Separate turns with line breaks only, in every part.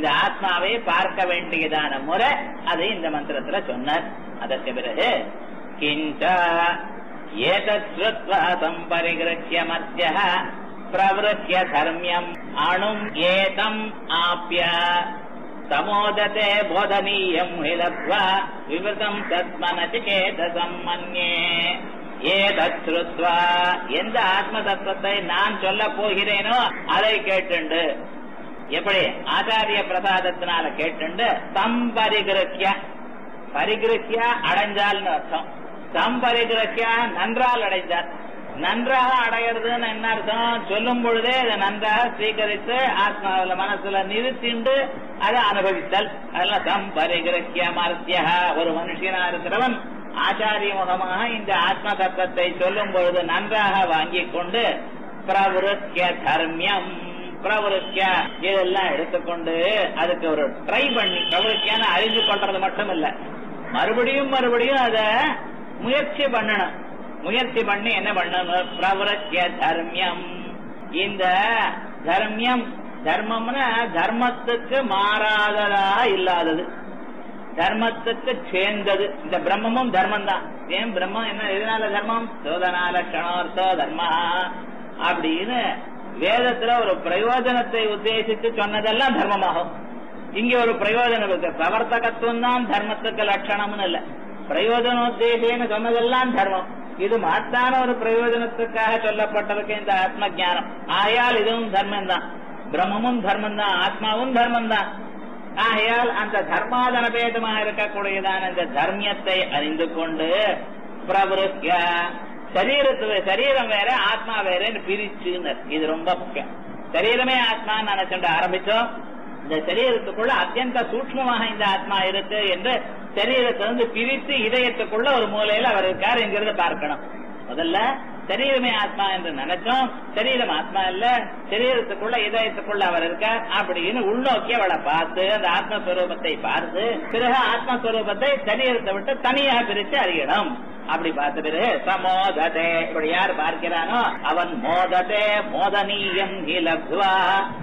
இந்த ஆத்மாவை பார்க்க வேண்டியதான முறை அதை இந்த மந்திரத்துல சொன்னார் அதற்கு பிறகு கிஞ்ச ஏதத் ஸ்ருத்வா சம்பரிகிருஹ்ய மத்திய பிரவருத்திய தர்மியம் அணும் ஏதம் ஆப்ய சமோததே போதனீயம் ஹிலத்வா விவதம் தத்மனசிகேதசம் மன்யே ஏதத் ஸ்ருத்வா எந்த ஆத்ம தத்துவத்தை நான் சொல்ல போகிறேனோ அதை கேட்டுண்டு எப்படி ஆச்சாரிய பிரசாதத்தினால கேட்டுண்டு சம்பரிகிருக்கிய பரிகிருக்கிய அடைஞ்சால்னு அர்த்தம் சம்பரிகிருக்கிய நன்றால் அடைஞ்சால் நன்றாக அடையிறதுன்னு என்ன அர்த்தம் சொல்லும் பொழுதே அதை நன்றாக ஸ்வீகரித்து ஆத்மாவில மனசுல நிறுத்திண்டு அதை அனுபவித்தல் அதெல்லாம் சம்பரிகிருக்கிய மர்த்தியா ஒரு மனுஷனா இருக்கிறவன் ஆச்சாரிய முகமாக இந்த ஆத்ம தத்துவத்தை சொல்லும் பொழுது நன்றாக வாங்கிக் கொண்டு பிரவருத்திய தர்மியம் பிரவருத்திய இதெல்லாம் எடுத்துக்கொண்டு அதுக்கு ஒரு ட்ரை பண்ணி பிரவருத்தியான அறிந்து கொள்றது மட்டும் இல்ல மறுபடியும் மறுபடியும் அத முயற்சி பண்ணணும் முயற்சி பண்ணி என்ன பண்ணணும் பிரவருத்திய தர்மியம் இந்த தர்மியம் தர்மம்னா தர்மத்துக்கு மாறாததா இல்லாதது தர்மத்துக்கு சேர்ந்தது இந்த பிரம்மமும் தர்மம் தான் ஏன் பிரம்மம் என்ன எதனால தர்மம் சோதனால கணோர்த்தோ தர்மா அப்படின்னு வேதத்துல ஒரு பிரயோஜனத்தை உத்தேசித்து சொன்னதெல்லாம் தர்மமாகும் இங்க ஒரு பிரயோஜனம் இருக்கு பிரவர்த்தகத்துவம் தான் தர்மத்துக்கு லட்சணம்னு இல்ல பிரயோஜனோத்தேசேன்னு சொன்னதெல்லாம் தர்மம் இது மாத்தான ஒரு பிரயோஜனத்துக்காக சொல்லப்பட்டிருக்கு இந்த ஆத்ம ஜானம் ஆயால் இதுவும் தர்மம் தான் பிரம்மமும் தர்மம் தான் ஆத்மாவும் தர்மம் தான் ஆகையால் அந்த தர்மாதனபேதமாக இருக்கக்கூடியதான இந்த தர்மியத்தை அறிந்து கொண்டு பிரவருத்திய சரீரத்து சரீரம் வேற ஆத்மா வேறன்னு பிரிச்சுன்னு இது ரொம்ப முக்கியம் சரீரமே ஆத்மான்னு நினைச்சுட்டு ஆரம்பிச்சோம் இந்த சரீரத்துக்குள்ள அத்தியந்த சூக்மமாக இந்த ஆத்மா இருக்கு என்று சரீரத்தை வந்து பிரித்து இதயத்துக்குள்ள ஒரு மூலையில அவர் இருக்கார் என்கிறத பார்க்கணும் முதல்ல சரீரமே ஆத்மா என்று நினைச்சோம் சரீரம் ஆத்மா இல்ல சரீரத்துக்குள்ள இதயத்துக்குள்ள அவர் இருக்கார் அப்படின்னு உள்நோக்கி அவளை பார்த்து அந்த ஆத்மஸ்வரூபத்தை பார்த்து பிறகு ஆத்மஸ்வரூபத்தை சரீரத்தை விட்டு தனியாக பிரித்து அறியணும் அப்படி பார்த்த பிறகு சமோததே இப்படி யார் பார்க்கிறானோ அவன் மோததே மோதனீயம் இலகுவா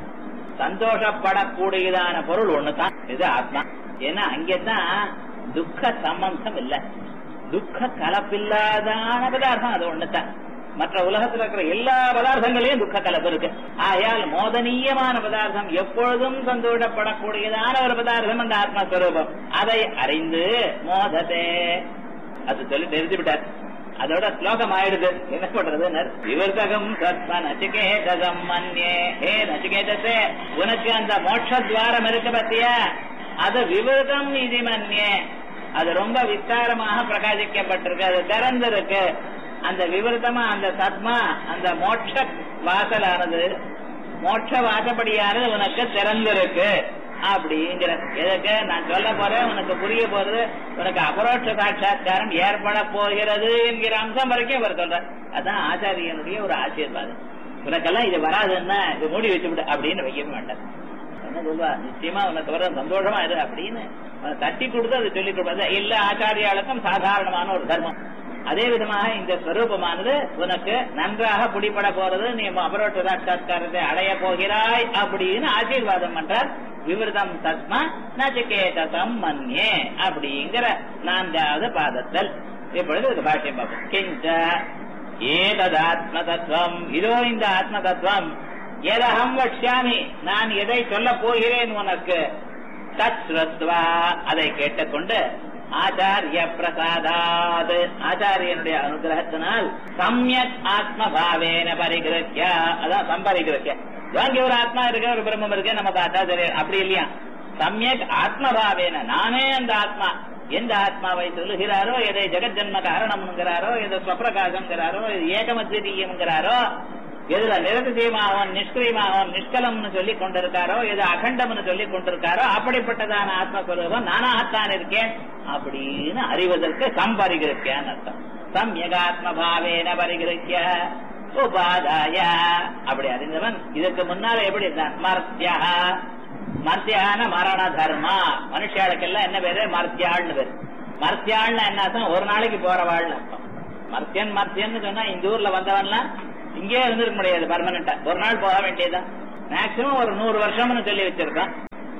சந்தோஷப்படக்கூடியதான பொருள் ஒண்ணுதான் இது ஆத்மா ஏன்னா அங்கேதான் துக்க சம்பந்தம் இல்ல துக்க கலப்பில்லாதான பதார்த்தம் அது ஒண்ணுதான் மற்ற உலகத்தில் இருக்கிற எல்லா பதார்த்தங்களையும் துக்க கலப்பு இருக்கு ஆகையால் மோதனீயமான பதார்த்தம் எப்பொழுதும் சந்தோஷப்படக்கூடியதான ஒரு பதார்த்தம் அந்த ஆத்மஸ்வரூபம் அதை அறிந்து மோததே அது சொல்லி தெரிஞ்சு விட்டார் அதோட ஸ்லோகம் ஆயிடுது என்ன பண்றது விவர்த்தகம் சத்ம நச்சிகேதகம் மன்யே ஹே நச்சிகேதசே உனக்கு அந்த மோட்ச துவாரம் இருக்கு பத்தியா அது விவருதம் நிதி மன்யே அது ரொம்ப விஸ்தாரமாக பிரகாசிக்கப்பட்டிருக்கு அது திறந்திருக்கு அந்த விவருத்தமா அந்த சத்மா அந்த மோட்ச வாசலானது மோட்ச வாசப்படியானது உனக்கு திறந்திருக்கு அப்படிங்கிற எதுக்கு நான் சொல்ல போறேன் உனக்கு புரிய போறது உனக்கு அபரோட்ச சாட்சா்காரம் ஏற்பட போகிறது என்கிற அம்சம் வரைக்கும் அவர் சொல்ற அதான் ஆச்சாரியனுடைய ஒரு ஆசீர்வாதம் உனக்கெல்லாம் இது வராதுன்னா இது மூடி வச்சுவிடு அப்படின்னு வைக்க மாட்டார் என்ன சொல்வா நிச்சயமா உனக்கு வர சந்தோஷமா இரு அப்படின்னு தட்டி கொடுத்து அதை சொல்லி கொடுப்பது இல்ல ஆச்சாரியாளுக்கும் சாதாரணமான ஒரு தர்மம் அதே விதமாக இந்த ஸ்வரூபமானது உனக்கு நன்றாக பிடிபட போறது நீ அபரோட்ட சாட்சா்காரத்தை அடைய போகிறாய் அப்படின்னு ஆசீர்வாதம் பண்றார் விவருதம் தத்மா நச்சிகேதம் மன்யே அப்படிங்கிற நான்காவது பாதத்தல் இப்பொழுது இதுக்கு பாஷ்யம் பார்ப்போம் கிஞ்ச ஏதது ஆத்ம தத்துவம் இதோ இந்த ஆத்ம தத்துவம் எதகம் வட்சாமி நான் எதை சொல்ல போகிறேன் உனக்கு தத் ஸ்ருத்வா அதை கேட்டுக்கொண்டு ஆச்சாரிய பிரசாதாத் ஆச்சாரியனுடைய அனுகிரகத்தினால் சமயக் ஆத்ம பாவேன பரிகிருத்திய அதான் சம்பரிகிருத்திய வாங்கி ஒரு ஆத்மா இருக்கு ஒரு பிரம்மம் இருக்கு நம்ம பார்த்தா தெரியும் அப்படி இல்லையா சமயக் ஆத்மபாவேன நானே அந்த ஆத்மா எந்த ஆத்மாவை சொல்லுகிறாரோ எதை ஜெகஜன்ம காரணம்ங்கிறாரோ எதை ஸ்வப்பிரகாசம்ங்கிறாரோ எது ஏகமத்விதீயம்ங்கிறாரோ எதுல நிரதிசயமாகவும் நிஷ்கிரியமாகவும் நிஷ்கலம்னு சொல்லி கொண்டிருக்காரோ எது அகண்டம்னு சொல்லி கொண்டிருக்காரோ அப்படிப்பட்டதான ஆத்மஸ்வரூபம் நானாகத்தான் இருக்கேன் அப்படின்னு அறிவதற்கு சம்பரிகிருத்தியான்னு அர்த்தம் சம்யகாத்ம பாவேன பரிகிருத்திய உபாதாய அப்படி அறிந்தவன் இதுக்கு முன்னால எப்படி இருந்தான் மர்த்தியா மர்த்தியான மரண தர்மா மனுஷாளுக்கெல்லாம் என்ன பேரு மர்த்தியாள்னு பேரு மர்த்தியாள்னு என்ன அர்த்தம் ஒரு நாளைக்கு போறவாள்னு அர்த்தம் மர்த்தியன் மர்த்தியன்னு சொன்னா இந்த ஊர்ல வந்தவன்லாம் இங்கே இருந்திருக்க முடியாது பர்மனண்டா ஒரு நாள் போக வேண்டியதுதான் மேக்சிமம் ஒரு நூறு வருஷம்னு சொல்லி வச்சிருக்கான்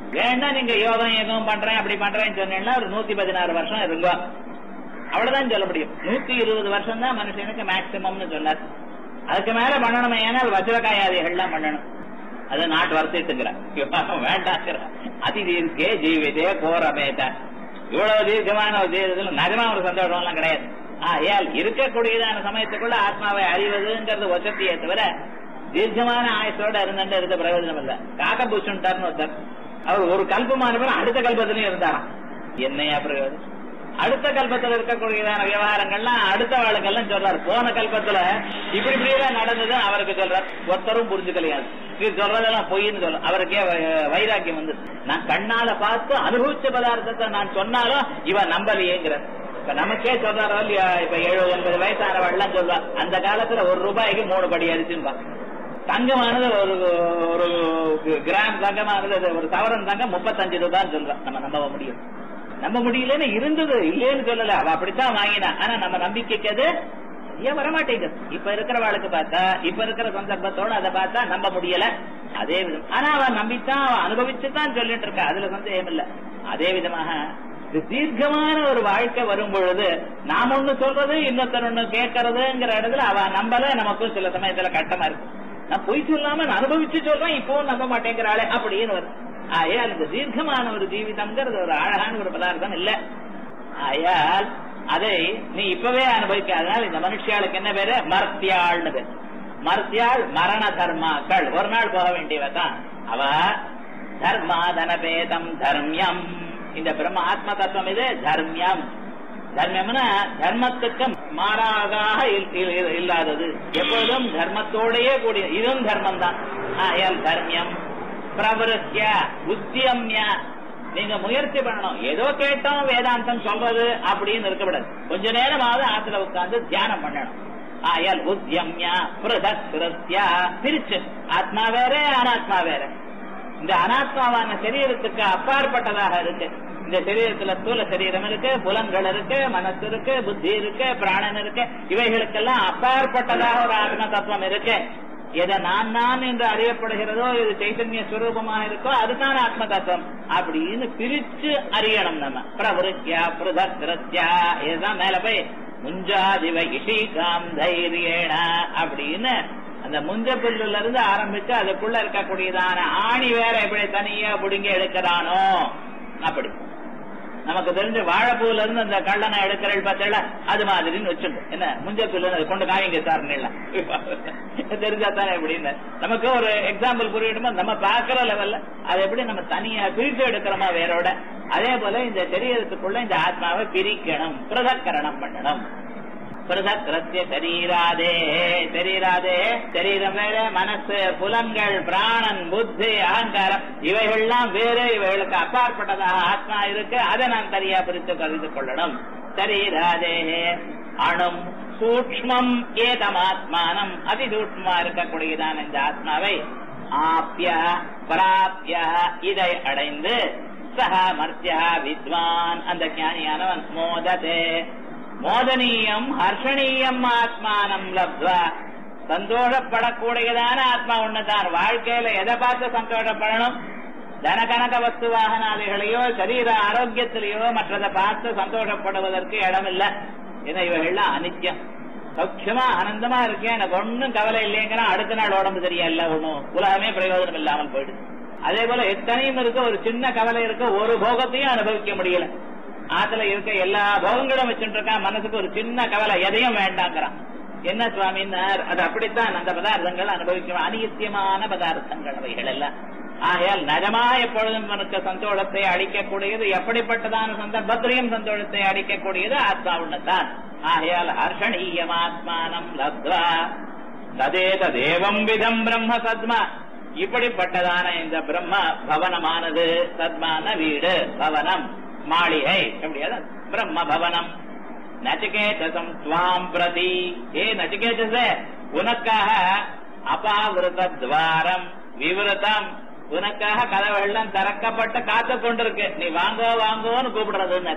வேணா நீங்க யோகம் ஏகம் பண்றேன் அப்படி பண்றேன்னு சொன்னீங்கன்னா ஒரு நூத்தி பதினாறு வருஷம் இருங்க அவ்வளவுதான் சொல்ல முடியும் நூத்தி இருபது வருஷம் தான் மனுஷனுக்கு மேக்சிமம்னு சொன்னார் அதுக்கு மேல பண்ணணும் ஏனால் வஜ்ரகாயாதிகள்லாம் பண்ணணும் அது நாட்டு வருத்திட்டுங்கிறான் வேண்டாங்கிற அதி தீர்க்கே ஜீவிதே கோரமேத இவ்வளவு தீர்க்கமான ஒரு ஜீவிதத்துல நிஜமா ஒரு சந்தோஷம் எல்லாம் கிடையாது ஆயால் இருக்கக்கூடியதான சமயத்துக்குள்ள ஆத்மாவை அறிவதுங்கிறது வசதியை தவிர தீர்க்கமான ஆயுசோட இருந்துட்டு இருந்த பிரயோஜனம் இல்ல காக்க பூச்சுட்டார்னு ஒருத்தர் அவர் ஒரு கல்பமான பிறகு அடுத்த கல்பத்திலையும் இருந்தாராம் என்னையா பிரயோஜனம் அடுத்த கல்பத்துல இருக்கக்கூடியதான விவகாரங்கள்லாம் அடுத்த வாழ்க்கெல்லாம் சொல்றாரு போன கல்பத்துல இப்படி இப்படி எல்லாம் நடந்தது அவருக்கு சொல்றார் ஒருத்தரும் புரிஞ்சுக்கலையாது இது சொல்றதெல்லாம் பொய்ன்னு சொல்ற அவருக்கே வ- வைராக்கியம் வந்து நான் கண்ணால பார்த்து அனுபவிச்ச பதார்த்தத்தை நான் சொன்னாலும் இவன் நம்பலையேங்கிறார் இப்ப நமக்கே சொல்றாரோ இல்லையா இப்ப எழுபது எண்பது வயசானவள்லாம் சொல்றா அந்த காலத்துல ஒரு ரூபாய்க்கு மூணு படி அரிசிம்பா தங்கமானது ஒரு ஒரு கிராம் தங்கமானது அது ஒரு சவரன் தங்கம் முப்பத்தஞ்சு ரூபான்னு சொல்றான் நம்ம நம்ப முடியும் நம்ப முடியலன்னு இருந்தது இல்லைன்னு சொல்லல அவ அப்படித்தான் வாங்கினா ஆனா நம்ம நம்பிக்கைக்கு அது ஏன் வரமாட்டேங்குது இப்ப இருக்கிறவாளுக்கு பார்த்தா இப்ப இருக்கிற சந்தர்ப்பத்தோட அதை பார்த்தா நம்ப முடியல அதே விதம் ஆனா அவன் நம்பித்தான் அவன் அனுபவிச்சுதான் சொல்லிட்டு இருக்கா அதுல சந்தேகம் இல்ல அதே விதமாக இது தீர்க்கமான ஒரு வாழ்க்கை வரும் பொழுது நாம் ஒண்ணு சொல்றது இன்னொருத்தர் ஒண்ணு கேட்கறதுங்கிற இடத்துல அவ நம்பல நமக்கும் சில சமயத்துல கட்டமா இருக்கு நான் பொய் சொல்லாம நான் அனுபவிச்சு சொல்றேன் இப்பவும் நம்ப மாட்டேங்கிறாளே அப்படின்னு வரும் ஆயால் இந்த தீர்க்கமான ஒரு ஜீவிதம்ங்கிறது ஒரு அழகான ஒரு பதார்த்தம் இல்ல ஆயால் அதை நீ இப்பவே அனுபவிக்காதனால இந்த மனுஷியாளுக்கு என்ன பேரு மர்த்தியாள்னு பேரு மர்த்தியாள் மரண தர்மாக்கள் ஒரு நாள் போக வேண்டியவ தான் அவ தர்மாதனபேதம் தர்மியம் இந்த பிரம்ம ஆத்ம தத்துவம் இது தர்மியம் தர்மம்னா தர்மத்துக்கு மாறாதாக இல்- இல்- இல்- இல்லாதது எப்பொழுதும் தர்மத்தோடையே கூடிய இதுவும் தர்மம் தான் ஆயால் தர்மியம் பிரவருத்திய உத்தியம்ய நீங்க முயற்சி பண்ணணும் ஏதோ கேட்டோம் வேதாந்தம் சொல்றது அப்படின்னு இருக்கக்கூடாது கொஞ்ச நேரமாவது ஆத்துல உட்கார்ந்து தியானம் பண்ணணும் ஆயால் உத்தியம்ய பிரதக் கிருத்தியா பிரிச்சு ஆத்மா வேற அனாத்மா வேற இந்த அனாத்மாவான சரீரத்துக்கு அப்பாற்பட்டதாக இருக்கு இந்த சரீரத்துல ஸ்தூல சரீரம் இருக்கு புலன்கள் இருக்கு மனசு இருக்கு புத்தி இருக்கு பிராணன் இருக்கு இவைகளுக்கெல்லாம் அப்பாற்பட்டதாக ஒரு ஆத்ம தத்துவம் இருக்கு எதை நான் நான் என்று அறியப்படுகிறதோ இது சைத்தன்ய ஸ்வரூபமாக இருக்கோ அதுதான் ஆத்ம தத்துவம் அப்படின்னு பிரிச்சு அறியணும் நம்ம பிரவருத்தியா பிரதத்யா இதுதான் மேல போய் முஞ்சாதிவ இஷிகாம் தைரியேன அப்படின்னு அந்த முஞ்ச புல்லுல இருந்து ஆரம்பிச்சு அதுக்குள்ள இருக்கக்கூடியதான ஆணி வேற எப்படி தனியா புடுங்கி எடுக்கிறானோ அப்படி நமக்கு தெரிஞ்ச வாழைப்பூல இருந்து அந்த கள்ளனை எடுக்கிறள் பார்த்தா அது மாதிரின்னு வச்சுட்டு என்ன முஞ்ச புல்லு அதை கொண்டு காமிங்க சார் தெரிஞ்சா தானே எப்படின்னு நமக்கு ஒரு எக்ஸாம்பிள் புரியணுமா நம்ம பாக்குற லெவல்ல அது எப்படி நம்ம தனியா பிரிச்சு எடுக்கிறோமா வேறோட அதே போல இந்த சரீரத்துக்குள்ள இந்த ஆத்மாவை பிரிக்கணும் பிரதக்கரணம் பண்ணணும் பிரதக்கிரத்திய சரீராதே சரீராதே சரீரம் வேற மனசு புலன்கள் பிராணன் புத்தி அகங்காரம் இவைகள்லாம் வேறு இவைகளுக்கு அப்பாற்பட்டதாக ஆத்மா இருக்கு அதை நான் சரியா பிரித்து கருது கொள்ளணும் சரீராதே அணும் சூக்மம் ஏதமாத்மானம் அதி சூக்மமா இருக்கக்கூடியதான இந்த ஆத்மாவை ஆப்ய பிராப்ய இதை அடைந்து சக மர்த்தியா வித்வான் அந்த ஞானியானவன் மோததே மோதனீயம் ஹர்ஷணீயம் ஆத்மானம் லப்வா சந்தோஷப்படக்கூடியதான ஆத்மா ஒண்ணுதான் வாழ்க்கையில எதை பார்த்து சந்தோஷப்படணும் தனகனக வஸ்து வாகனாதிகளையோ சரீர ஆரோக்கியத்திலேயோ மற்றதை பார்த்து சந்தோஷப்படுவதற்கு இடம் இல்ல ஏன்னா இவைகள்லாம் அனித்யம் சௌக்கியமா ஆனந்தமா இருக்கேன் எனக்கு ஒண்ணும் கவலை இல்லைங்கிற அடுத்த நாள் உடம்பு சரியா இல்ல ஒண்ணும் உலகமே பிரயோஜனம் இல்லாமல் போயிடுது அதே போல எத்தனையும் இருக்க ஒரு சின்ன கவலை இருக்க ஒரு போகத்தையும் அனுபவிக்க முடியல ஆத்துல இருக்க எல்லா போகங்களும் வச்சுட்டு இருக்கான் மனசுக்கு ஒரு சின்ன கவலை எதையும் வேண்டாங்கிறான் என்ன சுவாமின்னார் அது அப்படித்தான் அந்த பதார்த்தங்கள் அனுபவிக்கும் அனியத்தியமான பதார்த்தங்கள் அவைகள் எல்லாம் ஆகையால் நஜமா எப்பொழுதும் மனுக்கு சந்தோஷத்தை அளிக்கக்கூடியது எப்படிப்பட்டதான சந்தர்ப்பத்திலையும் சந்தோஷத்தை அளிக்கக்கூடியது ஆத்மா உன்னதான் ஆகையால் ஹர்ஷணீயம் ஆத்மானம் லப்வா ததேத தேவம் விதம் பிரம்ம சத்மா இப்படிப்பட்டதான இந்த பிரம்ம பவனமானது சத்மான வீடு பவனம் மாளிகை எப்படியாது பிரம்ம பவனம் நச்சிகேதசம் துவாம் பிரதி ஏ நச்சிகேதச உனக்காக அபாவிருத துவாரம் விவருத்தம் உனக்காக கதவுகள்லாம் திறக்கப்பட்ட காத்து கொண்டிருக்கு நீ வாங்கோ வாங்கோன்னு கூப்பிடுறதுன்னு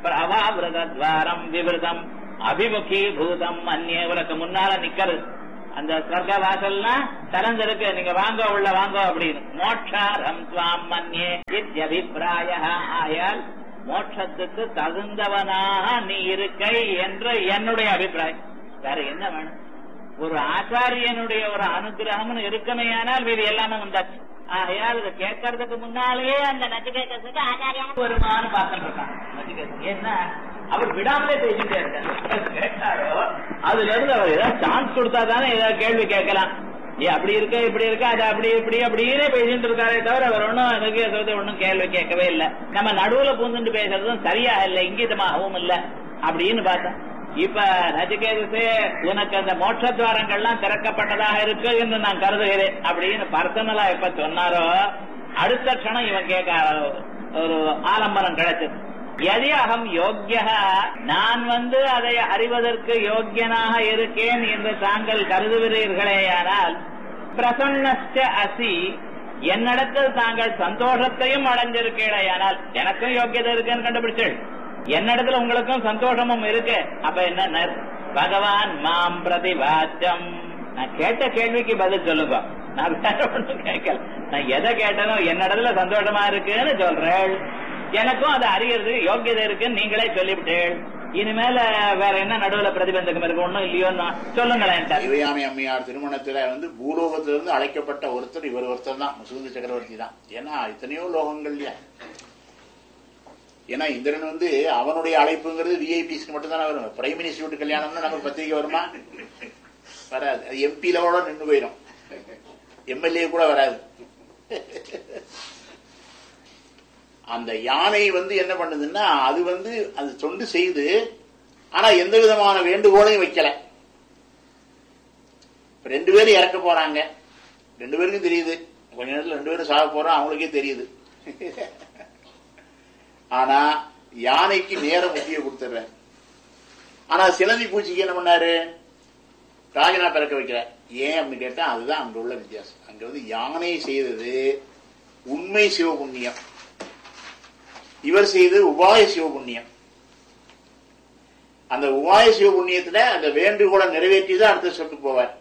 அபாவிரத துவாரம் விவருதம் அபிமுகி பூதம் அந்நிய உனக்கு முன்னால நிக்கிறது அந்த ஸ்வர்க வாசல்னா திறந்திருக்கு நீங்க வாங்க உள்ள வாங்க அப்படின்னு மோட்சாரம் துவாம் மன்யே இத்தியபிப்பிராய ஆயால் மோட்சத்துக்கு தகுந்தவனாக நீ இருக்கை என்று என்னுடைய அபிப்பிராயம் வேற என்ன வேணும் ஒரு ஆச்சாரியனுடைய ஒரு அனுகிரகம்னு இருக்கணையானால் இது எல்லாமே வந்தாச்சு ஆகையால் இதை கேட்கறதுக்கு முன்னாலேயே அந்த நச்சிகேதத்துக்கு ஆச்சாரியான வருமானு பார்த்துட்டு இருக்கான் நச்சிகேதன் ஏன்னா அவர் விடாமலே பேசிட்டே இருக்காரு கேட்டாரோ அதுல இருந்து அவர் ஏதாவது சான்ஸ் கொடுத்தா தானே ஏதாவது கேள்வி கேட்கலாம் ஏ அப்படி இருக்க இப்படி இருக்க அது அப்படி இப்படி அப்படியே பேசிட்டு இருக்காரே தவிர அவர் ஒன்னும் நச்சிகேதத்தை ஒன்னும் கேள்வி கேட்கவே இல்லை நம்ம நடுவுல பூந்துட்டு பேசுறதும் சரியா இல்லை இங்கிதமாகவும் இல்லை அப்படின்னு பார்த்தேன் இப்ப நச்சிகேதசே உனக்கு அந்த மோட்சத்வாரங்கள்லாம் திறக்கப்பட்டதாக இருக்கு என்று நான் கருதுகிறேன் அப்படின்னு பர்சனலா எப்ப சொன்னாரோ அடுத்த க்ஷணம் இவன் கேட்க ஒரு ஆலம்பரம் கிடைச்சது எதி அகம் யோக்கிய நான் வந்து அதை அறிவதற்கு யோக்கியனாக இருக்கேன் என்று தாங்கள் கருதுகிறீர்களேயானால் பிரசன்னஸ்ட அசி என்னிடத்தில் தாங்கள் சந்தோஷத்தையும் அடைஞ்சிருக்கீழையானால் எனக்கும் யோக்கியதை இருக்குன்னு கண்டுபிடிச்சேள் என்னிடத்துல உங்களுக்கும் சந்தோஷமும் இருக்கு அப்ப என்ன பகவான் மாம் பிரதிபாச்சம் நான் கேட்ட கேள்விக்கு பதில் சொல்லுங்க நான் வேற ஒன்றும் கேட்கல நான் எதை கேட்டனோ என்னிடத்துல சந்தோஷமா இருக்குன்னு சொல்றேன் எனக்கும் அதை அறியறது யோக்கியதை இருக்குன்னு நீங்களே சொல்லிவிட்டேள் இனிமேல வேற என்ன நடுவுல பிரதிபந்தகம் இருக்கு ஒண்ணும் இல்லையோ சொல்லுங்களேன்
சிவயாமி அம்மையார் திருமணத்துல வந்து பூலோகத்திலிருந்து அழைக்கப்பட்ட ஒருத்தர் இவர் ஒருத்தர் தான் முசுகுந்த சக்கரவர்த்தி தான் ஏன்னா எத்தனையோ லோகங்கள் இல்லையா ஏன்னா இந்திரன் வந்து அவனுடைய அழைப்புங்கிறது விஐபிஸ்க்கு மட்டும் தானே வரும் பிரைம் மினிஸ்டர் வீட்டு கல்யாணம்னு நமக்கு பத்திரிக்கை வருமா வராது அது எம்பி லெவலோட நின்று போயிடும் எம்எல்ஏ கூட வராது அந்த யானை வந்து என்ன பண்ணுதுன்னா அது வந்து அது தொண்டு செய்து ஆனா எந்த விதமான வேண்டுகோளையும் வைக்கல ரெண்டு பேரும் இறக்க போறாங்க ரெண்டு பேருக்கும் தெரியுது கொஞ்ச நேரத்தில் ரெண்டு பேரும் சாக போறோம் அவங்களுக்கே தெரியுது ஆனா யானைக்கு நேரம் முக்கிய கொடுத்துடுற ஆனா சிலந்தி பூச்சிக்கு என்ன பண்ணாரு ராஜனா பிறக்க வைக்கிற ஏன் அப்படின்னு கேட்டா அதுதான் அங்க உள்ள வித்தியாசம் அங்க வந்து யானை செய்தது உண்மை சிவபுண்ணியம் இவர் செய்தது உபாய சிவபுண்ணியம் அந்த உபாய சிவபுண்ணியத்துல அந்த வேண்டுகோளை நிறைவேற்றி தான் அடுத்த சொல்லிட்டு போவார்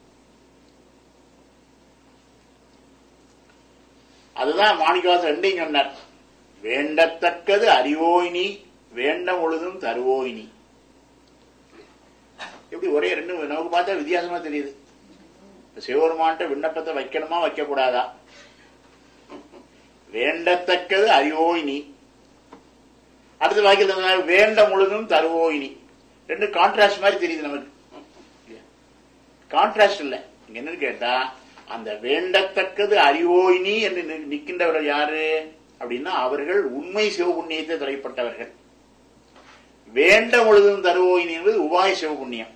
அதுதான் மாணிக்கவாசர் ரெண்டையும் சொன்னார் வேண்டத்தக்கது அறிவோய் நீ வேண்ட முழுதும் தருவோய் நீ எப்படி ஒரே ரெண்டு நமக்கு பார்த்தா வித்தியாசமா தெரியுது சிவபெருமான்ட்ட விண்ணப்பத்தை வைக்கணுமா வைக்க கூடாதா வேண்டத்தக்கது அறிவோய் நீ அடுத்த வாக்கியத்தில் வேண்ட முழுதும் தருவோய் நீ ரெண்டு கான்ட்ராஸ்ட் மாதிரி தெரியுது நமக்கு கான்ட்ராஸ்ட் இல்ல இங்க என்னன்னு கேட்டா அந்த வேண்டத்தக்கது அறிவோய் நீ என்று நிற்கின்றவர்கள் யாரு அப்படின்னா அவர்கள் உண்மை சிவபுண்ணியத்தை தலைப்பட்டவர்கள் வேண்ட முழுதும் தருவோயினி என்பது உபாய சிவபுண்ணியம்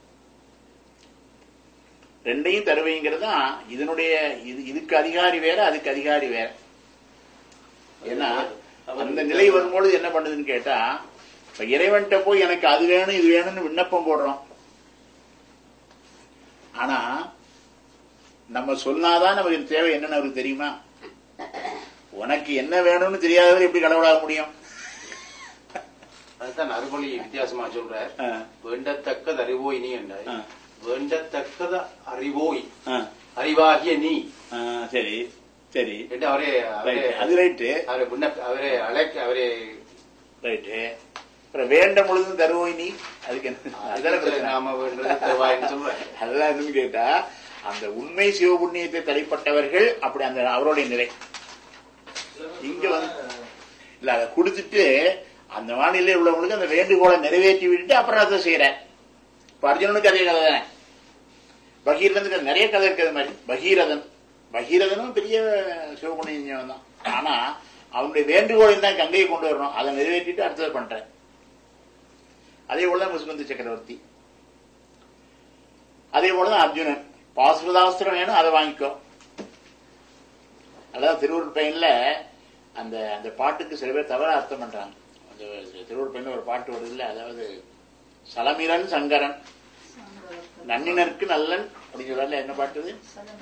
ரெண்டையும் தருவைங்கிறது தான் இதனுடைய இது இதுக்கு அதிகாரி வேற அதுக்கு அதிகாரி வேற ஏன்னா அந்த நிலை வரும்பொழுது என்ன பண்ணுதுன்னு கேட்டா இப்ப இறைவன்கிட்ட போய் எனக்கு அது வேணும் இது வேணும்னு விண்ணப்பம் போடுறோம் ஆனா நம்ம சொன்னாதான் நமக்கு தேவை என்னன்னு அவருக்கு தெரியுமா உனக்கு என்ன வேணும்னு தெரியாதவர் எப்படி கடவுளாக முடியும்
அதுதான் அறுமொழி வித்தியாசமா சொல்றார் வேண்டத்தக்கது அறிவோய் நீ என்றாய் வேண்டத்தக்கது அறிவோய் அறிவாகிய நீ
சரி சரி
என்று அவரே அவரே
அது ரைட்டு
அவரை விண்ணப்ப அவரே அழைக்க அவரே
ரைட்டு அப்புறம் வேண்ட முழுதும் தருவோய் நீ அதுக்கு என்ன அதுதானே பிரச்சனை.
நாம வேண்டது தருவாய்ன்னு சொல்றார்
அதெல்லாம் என்னன்னு கேட்டா அந்த உண்மை சிவபுண்ணியத்தை தடைப்பட்டவர்கள் அப்படி அந்த அவருடைய நிலை இங்க வந்து இல்ல அதை கொடுத்துட்டு அந்த வானிலை உள்ளவங்களுக்கு அந்த வேண்டுகோளை நிறைவேற்றி விட்டுட்டு அப்புறம் அதை செய்யறேன் இப்ப அர்ஜுனனுக்கு அதே கதை தானே பகீரதனுக்கு நிறைய கதை இருக்கிறது மாதிரி பகீரதன் பகீரதனும் பெரிய சிவபுண்ணியம் தான் ஆனா அவனுடைய வேண்டுகோளை தான் கங்கையை கொண்டு வரணும் அதை நிறைவேற்றிட்டு அடுத்தது பண்றேன் அதே போலதான் முசுகுந்த சக்கரவர்த்தி அதே போலதான் அர்ஜுனன் பாசுரதாஸ்திரம் வேணும் அதை வாங்கிக்கோ அதாவது திருவூர் பையன்ல அந்த அந்த பாட்டுக்கு சில பேர் தவறா அர்த்தம் பண்றாங்க அந்த திருவூர் பையன்ல ஒரு பாட்டு வருது இல்ல அதாவது சலமிரன் சங்கரன் நன்னினருக்கு நல்லன் அப்படின்னு சொல்றாருல என்ன பாட்டு இது?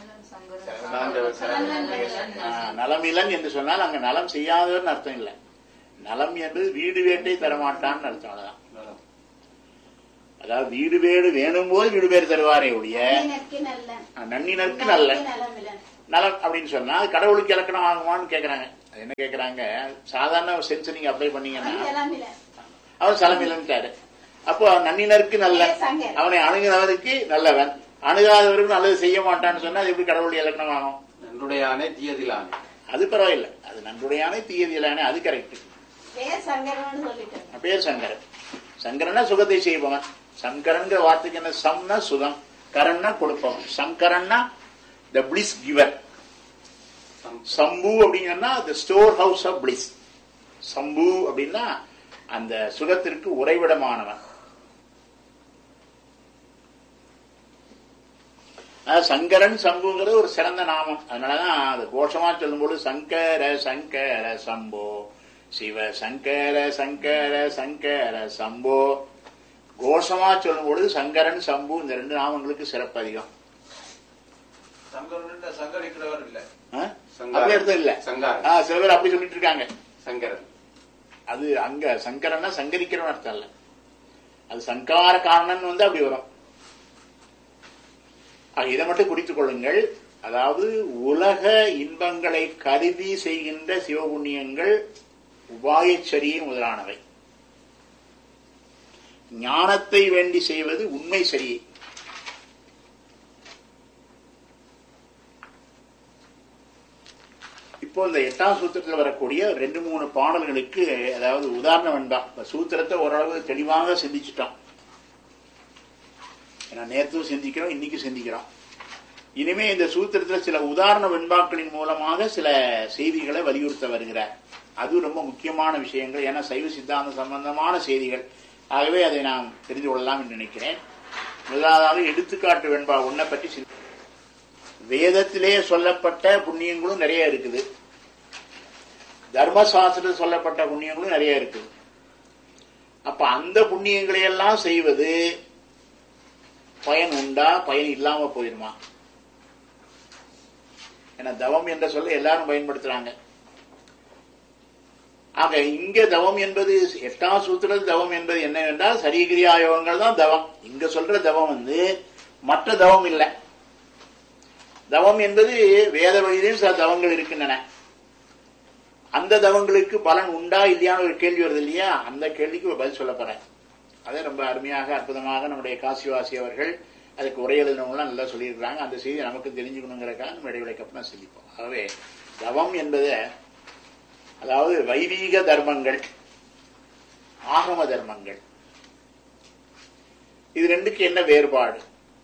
ஆ, நலமிலன் என்று சொன்னால் அங்க நலம் செய்யாதவர்னு அர்த்தம் இல்லை நலம் என்பது வீடு வேட்டை தரமாட்டான்னு அர்த்தம் அவ்வளவுதான் அதாவது வீடு பேடு வேணும் போது வீடு பேர் தருவாரே ஒழிய
நன்னினர்க்கு நல்ல
நன்னினருக்கு நல்ல
நலமிலன்
நலம் அப்படின்னு சொன்னா அது கடவுளுக்கு இலக்கணம் ஆகுமான்னு கேக்குறாங்க அது என்ன கேக்குறாங்க சாதாரண சென்ஸ் நீங்க அப்ளை பண்ணீங்கன்னா
நலமிலன்
அவன் சலமிலன்ட்டாரு அப்போ நன்னினருக்கு நல்ல
சங்கர்.
அவனை அணுகினவருக்கு நல்லவன் அணுகாதவருக்கு நல்லது செய்ய மாட்டான்னு சொன்னா அது எப்படி கடவுளுடைய இலக்கணம் ஆகும்
நன்றுடையானே தீயதிலானே
அது பரவாயில்லை அது நன்றுடையானே தீயதியலானே அது கரெக்ட்
பேர் சங்கரன்னு சொல்லிட்டேன்
பேர் சங்கரன் சங்கரன்னா சுகத்தை செய்பவன் சங்கரன்கிற வார்த்தைக்கு என்ன சம்னா சுகம் கரன்னா கொடுப்பவன் சங்கரன்னா த பிளிஸ் கிவர் சம்பு அப்படிங்கன்னா the store house of bliss Shambhu அப்படின்னா அந்த சுகத்திற்கு உறைவிடமானவன் அதாவது சங்கரன் சம்புங்கிறது ஒரு சிறந்த நாமம் அதனாலதான் அது கோஷமா சொல்லும்போது சங்கர சங்கர சம்போ சிவ சங்கர சங்கர சங்கர சம்போ கோஷமா சொல்லும்பொழுது சங்கரன் சம்பு இந்த ரெண்டு நாமங்களுக்கு சிறப்பு அதிகம்
சங்கரன் சங்கரிக்கிறவர் இல்ல
ஆ?
சங்காரம்.
அப்படி அர்த்தம் இல்ல
சங்காரம்.
ஆ, சில பேர் அப்படி சொல்லிட்டு இருக்காங்க
சங்கரன்
அது அங்க சங்கரன்னா சங்கரிக்கிறவன் அர்த்தம் இல்ல அது சங்கார காரணன் வந்து அப்படி வரும் ஆக, இதை மட்டும் குறித்துக் கொள்ளுங்கள் அதாவது உலக இன்பங்களை கருதி செய்கின்ற சிவபுண்ணியங்கள் உபாயச்சரியை முதலானவை ஞானத்தை வேண்டி செய்வது உண்மை சரியை இப்போ இந்த எட்டாம் சூத்திரத்தில் வரக்கூடிய ரெண்டு மூணு பாடல்களுக்கு அதாவது உதாரணம் வேண்டாம் இந்த சூத்திரத்தை ஓரளவு தெளிவாக சிந்திச்சிட்டோம் ஏன்னா நேற்றும் சிந்திக்கிறோம் இன்னைக்கு சிந்திக்கிறோம் இனிமே இந்த சூத்திரத்துல சில உதாரண வெண்பாக்களின் மூலமாக சில செய்திகளை வலியுறுத்த வருகிறார் அது ரொம்ப முக்கியமான விஷயங்கள் ஏன்னா சைவ சித்தாந்த சம்பந்தமான செய்திகள் ஆகவே அதை நாம் தெரிந்து கொள்ளலாம் என்று நினைக்கிறேன் முதலாவது எடுத்துக்காட்டு வெண்பா ஒன்றை பற்றி சிந்தி- வேதத்திலே சொல்லப்பட்ட புண்ணியங்களும் நிறைய இருக்குது தர்மசாஸ்திரத்தில் சொல்லப்பட்ட புண்ணியங்களும் நிறைய இருக்குது அப்ப அந்த புண்ணியங்களை எல்லாம் செய்வது பயன் உண்டா பயன் இல்லாம போயிருமா ஏன்னா தவம் என்ற சொல்ல எல்லாரும் பயன்படுத்துறாங்க ஆக இங்க தவம் என்பது எட்டாம் சூத்திரத்தில் தவம் என்பது என்னவென்றால் சரீகிரியா யோகங்கள் தான் தவம் இங்க சொல்ற தவம் வந்து மற்ற தவம் இல்லை தவம் என்பது வேத வழியிலும் சில தவங்கள் இருக்கின்றன அந்த தவங்களுக்கு பலன் உண்டா இல்லையான்னு ஒரு கேள்வி வருது இல்லையா அந்த கேள்விக்கு ஒரு பதில் சொல்ல போறேன் அதை ரொம்ப அருமையாக அற்புதமாக நம்முடைய காசிவாசி அவர்கள் அதுக்கு உரை எழுதினவங்களாம் நல்லா சொல்லியிருக்கிறாங்க அந்த செய்தி நமக்கு தெரிஞ்சுக்கணுங்கிறக்காக நம்ம இடைவெளிக்கு அப்புறம் சிந்திப்போம் ஆகவே தவம் என்பது அதாவது வைதீக தர்மங்கள் ஆகம தர்மங்கள் இது ரெண்டுக்கு என்ன வேறுபாடு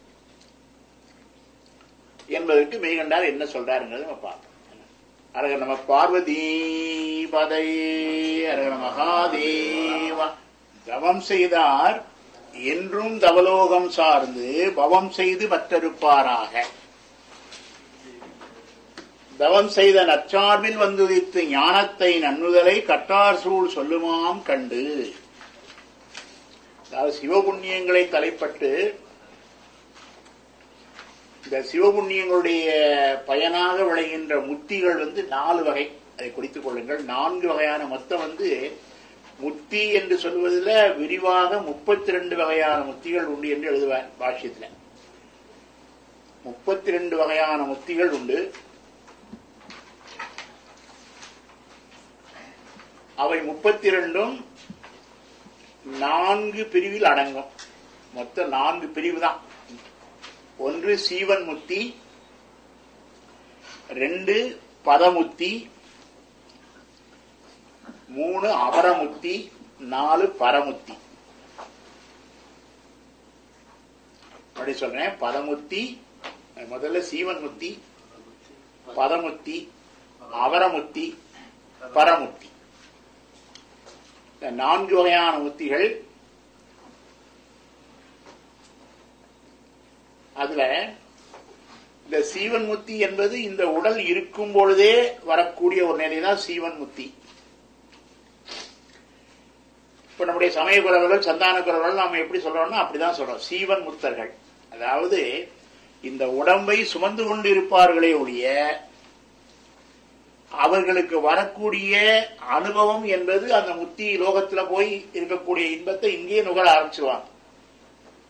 என்பதற்கு மெய்கண்டார் என்ன சொல்றாருங்கிறது நம்ம பார்ப்போம் அரக நம பார்வதி பதை அரக மகாதேவா தவம் செய்தார் என்றும் தவலோகம் சார்ந்து பவம் செய்து மற்றருப்பாராக தவம் செய்த நற்சார்பில் வந்துதித்து ஞானத்தை நன்னுதலை கட்டார் சூழ் சொல்லுமாம் கண்டு அதாவது சிவபுண்ணியங்களை தலைப்பட்டு இந்த சிவபுண்ணியங்களுடைய பயனாக விளைகின்ற முத்திகள் வந்து நாலு வகை அதை குறித்துக் கொள்ளுங்கள் நான்கு வகையான மொத்தம் வந்து முத்தி என்று சொல்வதில் விரிவாக முப்பத்தி ரெண்டு வகையான முத்திகள் உண்டு என்று எழுதுவார் பாஷ்யத்துல முப்பத்தி ரெண்டு வகையான முத்திகள் உண்டு அவை முப்பத்தி ரெண்டும் நான்கு பிரிவில் அடங்கும் மொத்தம் நான்கு பிரிவு தான் ஒன்று சீவன் முத்தி ரெண்டு பதமுத்தி மூணு அபரமுத்தி நாலு பரமுத்தி அப்படி சொல்றேன் பதமுத்தி முதல்ல சீவன் முத்தி பதமுத்தி அபரமுத்தி பரமுத்தி இந்த நான்கு வகையான முத்திகள் அதுல இந்த சீவன் முத்தி என்பது இந்த உடல் இருக்கும் பொழுதே வரக்கூடிய ஒரு நிலைதான் சீவன் முத்தி இப்ப நம்முடைய சமய குறவர்கள் சந்தான குறவர்கள் நாம எப்படி சொல்றோம்னா அப்படிதான் சொல்றோம் சீவன் முத்தர்கள் அதாவது இந்த உடம்பை சுமந்து கொண்டு இருப்பார்களே ஒழிய அவர்களுக்கு வரக்கூடிய அனுபவம் என்பது அந்த முத்தி லோகத்துல போய் இருக்கக்கூடிய இன்பத்தை இங்கேயே நுகர ஆரம்பிச்சுவாங்க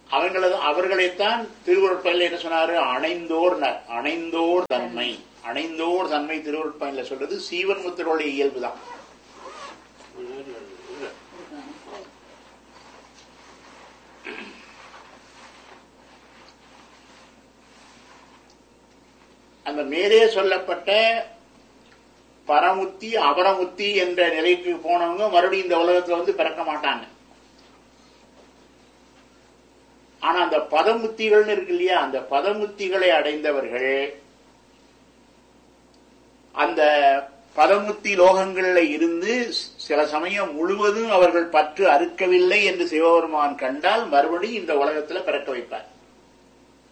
அவங்களது அவர்களைத்தான் திருவருட்பயனில் என்ன சொன்னாரு அணைந்தோர் ந- அணைந்தோர் தன்மை அணைந்தோர் தன்மை திருவருட்பயனில சொல்றது சீவன் முத்தருடைய இயல்புதான் அந்த மேலே சொல்லப்பட்ட பரமுத்தி அபரமுத்தி என்ற நிலைக்கு போனவங்க மறுபடியும் இந்த உலகத்துல வந்து பிறக்க மாட்டாங்க ஆனா அந்த பதமுத்திகள்னு இருக்கு இல்லையா அந்த பதமுத்திகளை அடைந்தவர்கள் அந்த பதமுத்தி லோகங்கள்ல இருந்து சில சமயம் முழுவதும் அவர்கள் பற்று அறுக்கவில்லை என்று சிவபெருமான் கண்டால் மறுபடியும் இந்த உலகத்துல பிறக்க வைப்பார்